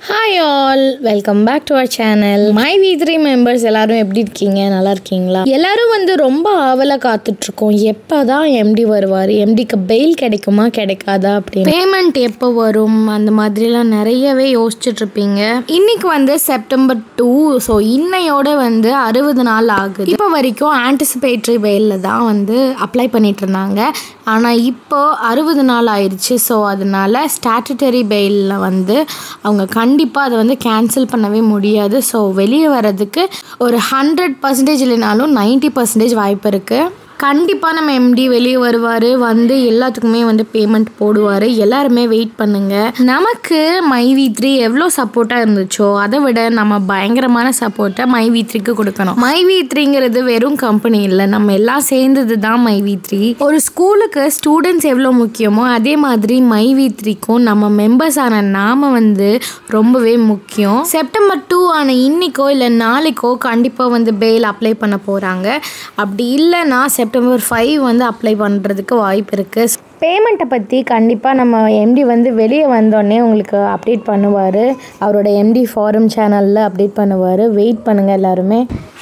hi all welcome back to our channel my V three members எல்லாரும் எப்படி இருக்கீங்க நல்லா இருக்கீங்களா எல்லாரும் வந்து ரொம்ப ஆவலாக காத்துட்ருக்கோம் எப்போ தான் எம்டி வருவார் எம்டிக்கு பெயில் கிடைக்குமா கிடைக்காதா அப்படின்னு பேமெண்ட் எப்போ வரும் அந்த மாதிரிலாம் நிறையவே யோசிச்சுட்டு இருப்பீங்க இன்னைக்கு வந்து செப்டம்பர் டூ ஸோ இன்னையோட வந்து அறுபது நாள் ஆகுது இப்போ வரைக்கும் ஆன்டிசிபேட்டரி பெயிலில் தான் வந்து அப்ளை பண்ணிட்டு இருந்தாங்க ஆனால் இப்போ அறுபது நாள் ஆயிடுச்சு ஸோ அதனால ஸ்டாட்டுட்டரி பெயிலில் வந்து அவங்க கண்டிப்பாக அதை வந்து கேன்சல் பண்ணவே முடியாது ஸோ வெளியே வர்றதுக்கு ஒரு ஹண்ட்ரட் பர்சன்டேஜ் இல்லைனாலும் நைன்ட்டி பர்சன்டேஜ் வாய்ப்பு இருக்குது கண்டிப்பாக நம்ம எம்டி வெளியே வருவார் வந்து எல்லாத்துக்குமே வந்து பேமெண்ட் போடுவார் எல்லாருமே வெயிட் பண்ணுங்க நமக்கு மை வி த்ரீ எவ்வளோ சப்போர்ட்டாக இருந்துச்சோ அதை விட நம்ம பயங்கரமான சப்போர்ட்டை மை வி த்ரீக்கு கொடுக்கணும் மை வி த்ரீங்கிறது வெறும் கம்பெனி இல்லை நம்ம எல்லாம் சேர்ந்தது தான் மை வி த்ரீ ஒரு ஸ்கூலுக்கு ஸ்டூடெண்ட்ஸ் எவ்வளோ முக்கியமோ அதே மாதிரி மை வி த்ரீக்கும் நம்ம மெம்பர்ஸ் ஆன நாம வந்து ரொம்பவே முக்கியம் செப்டம்பர் டூ ஆன இன்னைக்கோ இல்லை நாளைக்கோ கண்டிப்பாக வந்து பெயில் அப்ளை பண்ண போகிறாங்க அப்படி இல்லைன்னா செப்டம்பர் ஃபைவ் வந்து அப்ளை பண்ணுறதுக்கு வாய்ப்பு இருக்குது பேமெண்ட்டை பற்றி கண்டிப்பாக நம்ம எம்டி வந்து வெளியே வந்தோடனே உங்களுக்கு அப்டேட் பண்ணுவார் அவரோட எம்டி ஃபாரம் சேனலில் அப்டேட் பண்ணுவார் வெயிட் பண்ணுங்கள் எல்லாருமே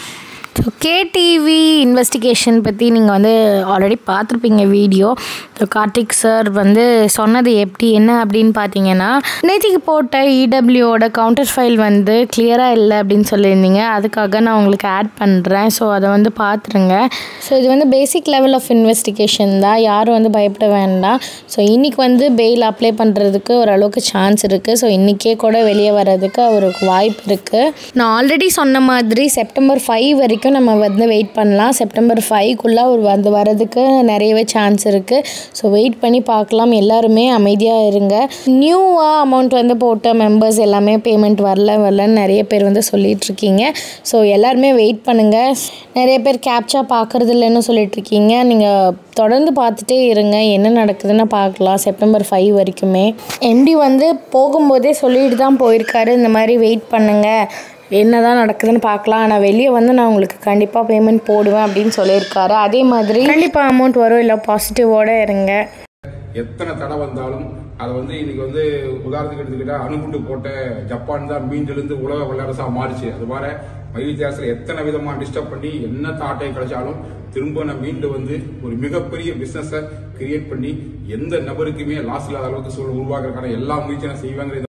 ஸோ கேடிவி இன்வெஸ்டிகேஷன் பற்றி நீங்கள் வந்து ஆல்ரெடி பார்த்துருப்பீங்க வீடியோ ஸோ கார்த்திக் சார் வந்து சொன்னது எப்படி என்ன அப்படின்னு பார்த்தீங்கன்னா நேற்றுக்கு போட்ட இடபிள்யூவோட கவுண்டர் ஃபைல் வந்து கிளியராக இல்லை அப்படின்னு சொல்லியிருந்தீங்க அதுக்காக நான் உங்களுக்கு ஆட் பண்ணுறேன் ஸோ அதை வந்து பார்த்துருங்க ஸோ இது வந்து பேசிக் லெவல் ஆஃப் இன்வெஸ்டிகேஷன் தான் யாரும் வந்து பயப்பட வேண்டாம் ஸோ இன்றைக்கி வந்து பெயில் அப்ளை பண்ணுறதுக்கு ஓரளவுக்கு சான்ஸ் இருக்குது ஸோ இன்றைக்கே கூட வெளியே வர்றதுக்கு அவருக்கு வாய்ப்பு இருக்குது நான் ஆல்ரெடி சொன்ன மாதிரி செப்டம்பர் ஃபைவ் வரைக்கும் நம்ம வந்து வெயிட் பண்ணலாம் செப்டம்பர் ஃபைவ்க்குள்ளே அவர் வந்து வரதுக்கு நிறையவே சான்ஸ் இருக்குது ஸோ வெயிட் பண்ணி பார்க்கலாம் எல்லாருமே அமைதியாக இருங்க நியூவாக அமௌண்ட் வந்து போட்ட மெம்பர்ஸ் எல்லாமே பேமெண்ட் வரல வரலன்னு நிறைய பேர் வந்து சொல்லிட்டு இருக்கீங்க ஸோ எல்லாருமே வெயிட் பண்ணுங்கள் நிறைய பேர் கேப்சா பார்க்குறது இல்லைன்னு சொல்லிட்டு இருக்கீங்க நீங்கள் தொடர்ந்து பார்த்துட்டே இருங்க என்ன நடக்குதுன்னு பார்க்கலாம் செப்டம்பர் ஃபைவ் வரைக்குமே எம்டி வந்து போகும்போதே சொல்லிட்டு தான் போயிருக்காரு இந்த மாதிரி வெயிட் பண்ணுங்கள் என்னதான் நடக்குதுன்னு பார்க்கலாம் ஆனால் வெளியே வந்து நான் உங்களுக்கு கண்டிப்பாக பேமெண்ட் போடுவேன் அப்படின்னு சொல்லியிருக்காரு அதே மாதிரி கண்டிப்பாக அமௌண்ட் வரும் இல்லை பாசிட்டிவோட இருங்க எத்தனை தடை வந்தாலும் அதை வந்து இன்னைக்கு வந்து உதாரணத்துக்கு எடுத்துக்கிட்டா அணுகுண்டு போட்ட ஜப்பான் தான் மீண்டெழுந்து உலக வல்லரசா மாறிச்சு அது மாதிரி வைத்தியாசத்தில் எத்தனை விதமா டிஸ்டர்ப் பண்ணி என்ன தாட்டை கிடைச்சாலும் திரும்ப நான் மீண்டு வந்து ஒரு மிகப்பெரிய பிசினஸை கிரியேட் பண்ணி எந்த நபருக்குமே லாஸ் இல்லாத அளவுக்கு சூழல் உருவாக்குறதுக்கான எல்லா முயற்சியும் செய்வாங்க